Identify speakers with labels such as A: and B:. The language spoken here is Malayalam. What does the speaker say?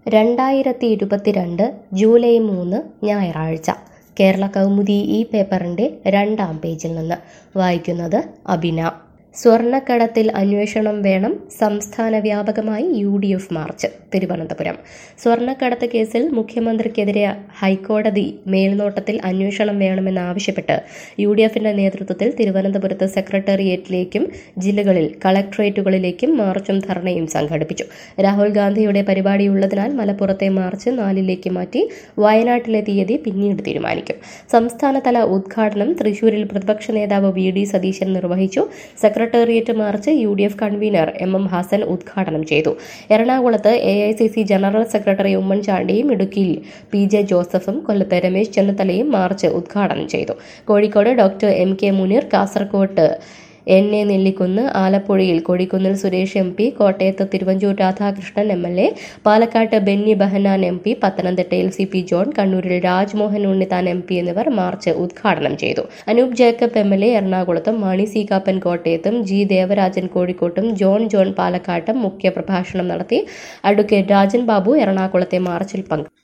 A: രണ്ടായിരത്തി ഇരുപത്തിരണ്ട് ജൂലൈ മൂന്ന് ഞായറാഴ്ച കേരള കൗമുദി ഈ പേപ്പറിൻ്റെ രണ്ടാം പേജിൽ നിന്ന് വായിക്കുന്നത് അബിന സ്വർണ്ണക്കടത്തിൽ അന്വേഷണം വേണം സംസ്ഥാന വ്യാപകമായി U D F march Thiruvananthapuram സ്വർണ്ണക്കടത്ത് കേസിൽ മുഖ്യമന്ത്രിക്കെതിരെ ഹൈക്കോടതി മേൽനോട്ടത്തിൽ അന്വേഷണം വേണമെന്നാവശ്യപ്പെട്ട് യു ഡി എഫിന്റെ നേതൃത്വത്തിൽ തിരുവനന്തപുരത്ത് സെക്രട്ടേറിയറ്റിലേക്കും ജില്ലകളിൽ കളക്ടറേറ്റുകളിലേക്കും മാർച്ചും ധർണയും സംഘടിപ്പിച്ചു രാഹുൽ ഗാന്ധിയുടെ പരിപാടിയുള്ളതിനാൽ മലപ്പുറത്തെ മാർച്ച് നാലിലേക്ക് മാറ്റി വയനാട്ടിലെ തീയതി പിന്നീട് തീരുമാനിക്കും സംസ്ഥാനതല ഉദ്ഘാടനം തൃശൂരിൽ പ്രതിപക്ഷ നേതാവ് വി ഡി സതീശൻ നിർവഹിച്ചു secretariat march U D F convener M M Hassan ഉദ്ഘാടനം ചെയ്തു എറണാകുളത്ത് A I C C general secretary ഉമ്മൻചാണ്ടിയും ഇടുക്കിയിൽ പി ജെ ജോസഫും കൊല്ലത്ത് രമേശ് ചെന്നിത്തലയും മാർച്ച് ഉദ്ഘാടനം ചെയ്തു Kozhikode doctor M K Muneer കാസർകോട്ട് എൻ എ നെല്ലിക്കുന്ന് ആലപ്പുഴയിൽ കൊടിക്കുന്നിൽ സുരേഷ് എം പി കോട്ടയത്ത് Thiruvanchoor Radhakrishnan M L A പാലക്കാട്ട് ബെന്നി ബെഹനാൻ എം പി പത്തനംതിട്ടയിൽ സി പി ജോൺ കണ്ണൂരിൽ രാജ്മോഹൻ ഉണ്ണിത്താൻ എം പി എന്നിവർ മാർച്ച് ഉദ്ഘാടനം ചെയ്തു Anoop Jacob M L A എറണാകുളത്തും മാണി സി കാപ്പൻ കോട്ടയത്തും ജി ദേവരാജൻ കോഴിക്കോട്ടും ജോൺ ജോൺ പാലക്കാട്ടും മുഖ്യപ്രഭാഷണം നടത്തി അഡ്വക്കേറ്റ് രാജൻ ബാബു എറണാകുളത്തെ മാർച്ചിൽ പങ്കെടുത്തു